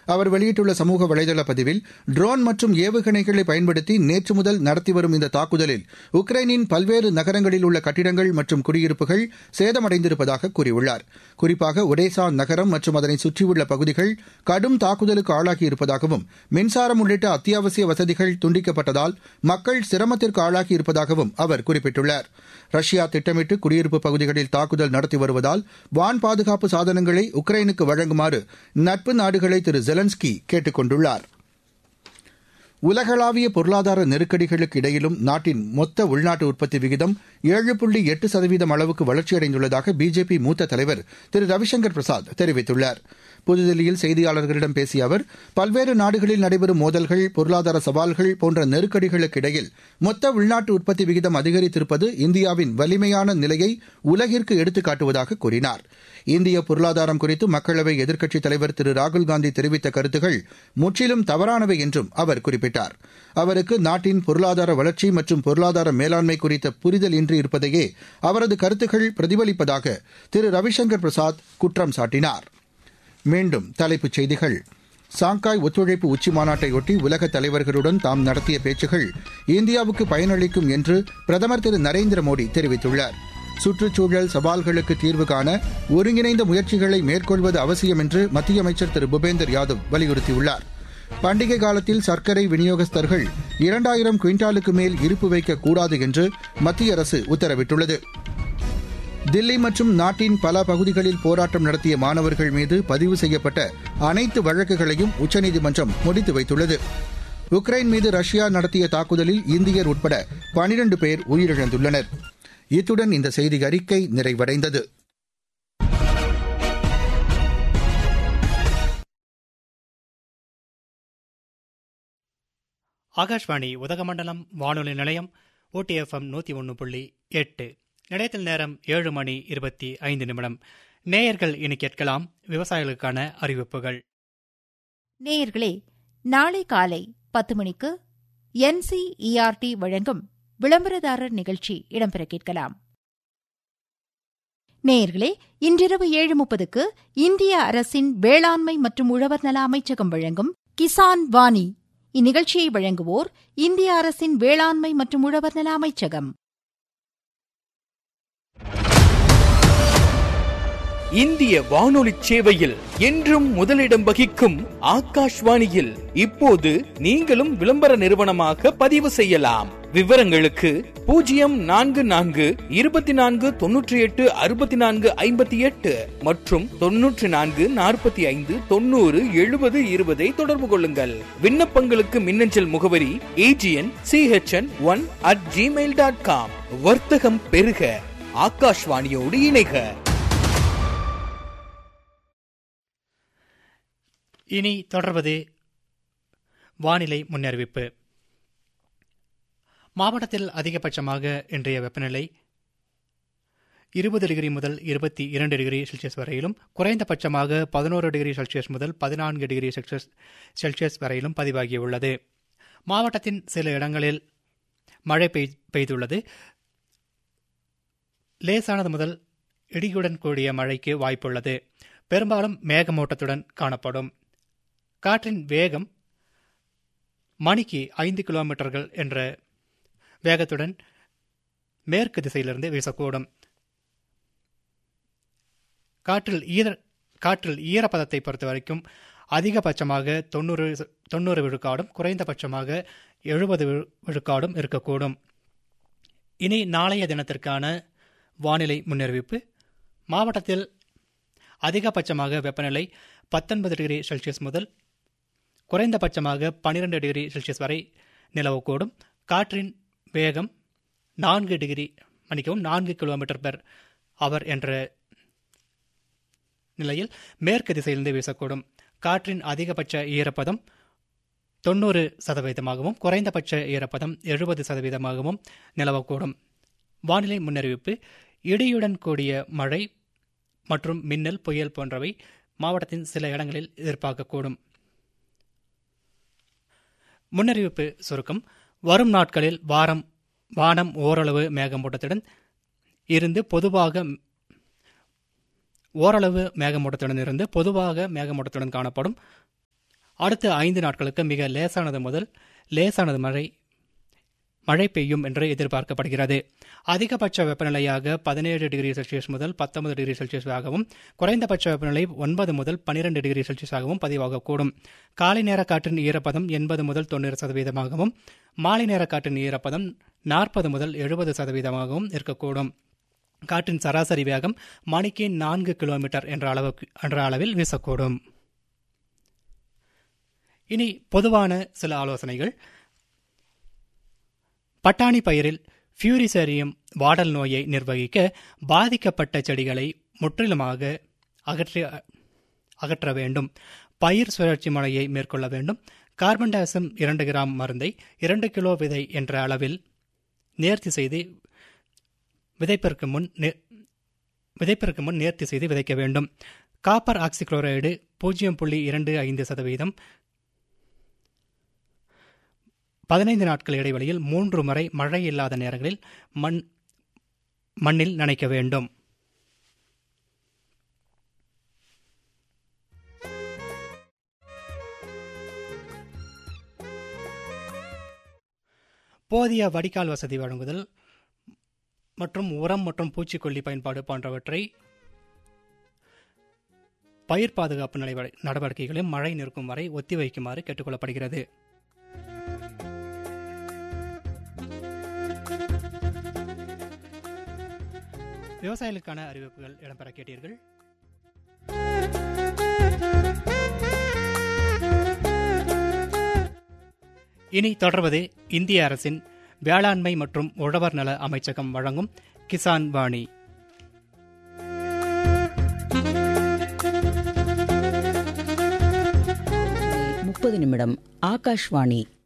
அவர் வெளியிட்டுள்ள சமூக வலைதள பதிவில் ட்ரோன் மற்றும் ஏவுகணைகளை பயன்படுத்தி நேற்று முதல் நடத்தி வரும் இந்த தாக்குதலில் உக்ரைனின் பல்வேறு நகரங்களில் உள்ள கட்டிடங்கள் மற்றும் குடியிருப்புகள் சேதமடைந்திருப்பதாக கூறியுள்ளார் குறிப்பாக ஒடேசா நகரம் மற்றும் அதனை சுற்றியுள்ள பகுதிகள் கடும் தாக்குதலுக்கு ஆளாகியிருப்பதாகவும் மின்சாரம் உள்ளிட்ட அத்தியாவசிய வசதிகள் துண்டிக்கப்பட்டதால் மக்கள் சிரமத்திற்கு ஆளாகியிருப்பதாகவும் அவர் குறிப்பிட்டுள்ளார் ரஷ்யா திட்டமிட்டு குடியிருப்பு பகுதிகளில் தாக்குதல் நடத்தி வருவதால் வான் பாதுகாப்பு சாதனங்களை உக்ரைனுக்கு வழங்குமாறு நட்பு நாடுகளை திரு ஜெலன்ஸ்கி கேட்டுக் கொண்டுள்ளார் உலகளாவிய பொருளாதார நெருக்கடிகளுக்கு இடையிலும் நாட்டின் மொத்த உள்நாட்டு உற்பத்தி விகிதம் ஏழு புள்ளி எட்டு சதவீதம் அளவுக்கு வளர்ச்சியடைந்துள்ளதாக பிஜேபி மூத்த தலைவர் திரு ரவிசங்கர் பிரசாத் தெரிவித்துள்ளார் புதுதில்லியில் செய்தியாளர்களிடம் பேசிய அவர் பல்வேறு நாடுகளில் நடைபெறும் மோதல்கள் பொருளாதார சவால்கள் போன்ற நெருக்கடிகளுக்கு இடையில் மொத்த உள்நாட்டு உற்பத்தி விகிதம் அதிகரித்திருப்பது இந்தியாவின் வலிமையான நிலையை உலகிற்கு எடுத்துக் காட்டுவதாக கூறினார் இந்திய பொருளாதாரம் குறித்து மக்களவை எதிர்க்கட்சித் தலைவர் திரு ராகுல்காந்தி தெரிவித்த கருத்துகள் முற்றிலும் தவறானவை என்றும் அவர் குறிப்பிட்டார் அவருக்கு நாட்டின் பொருளாதார வளர்ச்சி மற்றும் பொருளாதார மேலாண்மை குறித்த புரிதல் இன்றி இருப்பதையே அவரது கருத்துக்கள் பிரதிபலிப்பதாக திரு ரவிசங்கர் பிரசாத் குற்றம் சாட்டினார் மீண்டும் தலைப்புச் செய்திகள் சாங்காய் ஒத்துழைப்பு உச்சி மாநாட்டையொட்டி உலக தலைவர்களுடன் தாம் நடத்திய பேச்சுகள் இந்தியாவுக்கு பயனளிக்கும் என்று பிரதமர் திரு நரேந்திர மோடி தெரிவித்துள்ளார் சுற்றுச்சூழல் சவால்களுக்கு தீர்வு காண ஒருங்கிணைந்த முயற்சிகளை மேற்கொள்வது அவசியம் என்று மத்திய அமைச்சர் திரு பூபேந்தர் யாதவ் வலியுறுத்தியுள்ளார் பண்டிகை காலத்தில் சர்க்கரை விநியோகஸ்தர்கள் இரண்டாயிரம் குவிண்டாலுக்கு மேல் இருப்பு வைக்கக்கூடாது என்று மத்திய அரசு உத்தரவிட்டுள்ளது தில்லி மற்றும் நாட்டின் பல பகுதிகளில் போராட்டம் நடத்திய மாணவர்கள் மீது பதிவு செய்யப்பட்ட அனைத்து வழக்குகளையும் உச்சநீதிமன்றம் முடித்து வைத்துள்ளது உக்ரைன் மீது ரஷ்யா நடத்திய தாக்குதலில் இந்தியர் உட்பட பனிரண்டு பேர் உயிரிழந்துள்ளனர் இத்துடன் இந்த செய்தி அறிக்கை நிறைவடைந்தது ஆகாஷ்வாணி உதகமண்டலம் வானொலி நிலையம் ஓடிஎஃப்எம் நூற்றி ஒன்று புள்ளி எட்டு நிலையத்தில் நேரம் ஏழு மணி இருபத்தி ஐந்து நிமிடம் நேயர்கள் இனி கேட்கலாம் விவசாயிகளுக்கான அறிவிப்புகள் நேயர்களே நாளை காலை பத்து மணிக்கு என்சிஇஆர்டி வழங்கும் விளம்பரதாரர் நிகழ்ச்சி இடம்பெற கேட்கலாம் நேயர்களே இன்றிரவு ஏழு முப்பதுக்கு இந்திய அரசின் வேளாண்மை மற்றும் உழவர் நல அமைச்சகம் வழங்கும் கிசான் வாணி இந்நிகழ்ச்சியை வழங்குவோர் இந்திய அரசின் வேளாண்மை மற்றும் உழவர் நல அமைச்சகம் இந்திய வானொலி சேவையில் என்றும் முதலிடம் வகிக்கும் ஆகாஷ்வாணியில் இப்போது நீங்களும் விளம்பர நிறுவனமாக பதிவு செய்யலாம் விவரங்களுக்கு பூஜ்ஜியம் நான்கு நான்கு இருபத்தி நான்கு தொன்னூற்றி எட்டு அறுபத்தி நான்கு ஐம்பத்தி எட்டு மற்றும் தொன்னூற்றி நான்கு நாற்பத்தி ஐந்து தொண்ணூறு எழுபது இருபதை தொடர்பு கொள்ளுங்கள் விண்ணப்பங்களுக்கு மின்னஞ்சல் முகவரி AGN CHN one at Gmail dot com வர்த்தகம் பெருக ஆகாஷ்வாணியோடு இணைக இனி தொடர்வது வானிலை முன்னறிவிப்பு மாவட்டத்தில் அதிகபட்சமாக இன்றைய வெப்பநிலை இருபது டிகிரி முதல் இருபத்தி இரண்டு டிகிரி செல்சியஸ் வரையிலும் குறைந்தபட்சமாக பதினோரு டிகிரி செல்சியஸ் முதல் பதினான்கு டிகிரி செல்சியஸ் செல்சியஸ் வரையிலும் பதிவாகியுள்ளது மாவட்டத்தின் சில இடங்களில் மழை பெய் பெய்துள்ளது லேசானது முதல் இடியுடன் கூடிய மழைக்கு வாய்ப்புள்ளது பெரும்பாலும் மேகமூட்டத்துடன் காணப்படும் காற்றின் வேகம் மணிக்கு ஐந்து கிலோமீட்டர்கள் என்ற வேகத்துடன் மேற்கு திசையிலிருந்து வீசக்கூடும் காற்றில் ஈர காற்றில் ஈரப்பதத்தை பொறுத்த வரைக்கும் அதிகபட்சமாக தொண்ணூறு தொண்ணூறு விழுக்காடும் குறைந்தபட்சமாக எழுபது விழுக்காடும் இருக்கக்கூடும் இனி நாளைய தினத்திற்கான வானிலை முன்னறிவிப்பு மாவட்டத்தில் அதிகபட்சமாக வெப்பநிலை பத்தொன்பது டிகிரி செல்சியஸ் முதல் குறைந்தபட்சமாக பன்னிரெண்டு டிகிரி செல்சியஸ் வரை நிலவக்கூடும் காற்றின் வேகம் நான்கு டிகிரி மன்னிக்கவும் நான்கு கிலோமீட்டர் பெர் அவர் என்ற நிலையில் மேற்கு திசையிலிருந்து வீசக்கூடும் காற்றின் அதிகபட்ச ஈரப்பதம் தொண்ணூறு சதவீதமாகவும் குறைந்தபட்ச ஈரப்பதம் எழுபது சதவீதமாகவும் நிலவக்கூடும் வானிலை முன்னறிவிப்பு இடியுடன் கூடிய மழை மற்றும் மின்னல் புயல் போன்றவை மாவட்டத்தின் சில இடங்களில் எதிர்பார்க்கக்கூடும் முன்னறிவிப்பு சுருக்கம் வரும் நாட்களில் வாரம் வானம் ஓரளவு மேகமூட்டத்துடன் இருந்து பொதுவாக ஓரளவு மேகமூட்டத்துடன் இருந்து பொதுவாக மேகமூட்டத்துடன் காணப்படும் அடுத்த ஐந்து நாட்களுக்கு மிக லேசானது முதல் லேசானது மழை மழை பெய்யும் என்று எதிர்பார்க்கப்படுகிறது அதிகபட்ச வெப்பநிலையாக பதினேழு டிகிரி செல்சியஸ் முதல் பத்தொன்பது டிகிரி செல்சியஸாகவும் குறைந்தபட்ச வெப்பநிலை ஒன்பது முதல் பனிரெண்டு டிகிரி செல்சியஸாகவும் பதிவாகக்கூடும் காலை நேர காற்றின் ஈரப்பதம் எண்பது முதல் தொண்ணூறு சதவீதமாகவும் மாலை நேர காற்றின் ஈரப்பதம் நாற்பது முதல் எழுபது சதவீதமாகவும் இருக்கக்கூடும் காற்றின் சராசரி வேகம் மணிக்கு நான்கு கிலோமீட்டர் என்ற அளவுக்கு என்ற அளவில் வீசக்கூடும் இனி பொதுவான சில ஆலோசனைகள் பட்டாணி பயிரில் ஃபியூரிசேரியம் வாடல் நோயை நிர்வகிக்க பாதிக்கப்பட்ட செடிகளை முற்றிலுமாக அகற்றி அகற்ற வேண்டும் பயிர் சுழற்சி முறையை மேற்கொள்ள வேண்டும் கார்பன் டை ஆக்சைடு இரண்டு கிராம் மருந்தை இரண்டு கிலோ விதை என்ற அளவில் நேர்த்தி செய்து விதைப்பிற்கு முன் விதைப்பிற்கு முன் நேர்த்தி செய்து விதைக்க வேண்டும் காப்பர் ஆக்சிக்ளோரைடு பூஜ்ஜியம் புள்ளி இரண்டு ஐந்து சதவீதம் பதினைந்து நாட்கள் இடைவெளியில் மூன்று முறை மழை இல்லாத நேரங்களில் மண் மண்ணில் நனைக்க வேண்டும் போதிய வடிகால் வசதி வழங்குதல் மற்றும் உரம் மற்றும் பூச்சிக்கொல்லி பயன்பாடு போன்றவற்றை பயிர் பாதுகாப்பு நடவடிக்கைகளை மழை நிற்கும் வரை ஒத்திவைக்குமாறு கேட்டுக்கொள்ளப்படுகிறது விவசாயிகளுக்கான அறிவிப்புகள் இடம்பெற கேட்டீர்கள் இனி தொடர்வது இந்திய அரசின் வேளாண்மை மற்றும் உழவர் நல அமைச்சகம் வழங்கும் கிசான் வாணி முப்பது நிமிடம் ஆகாஷ்வாணி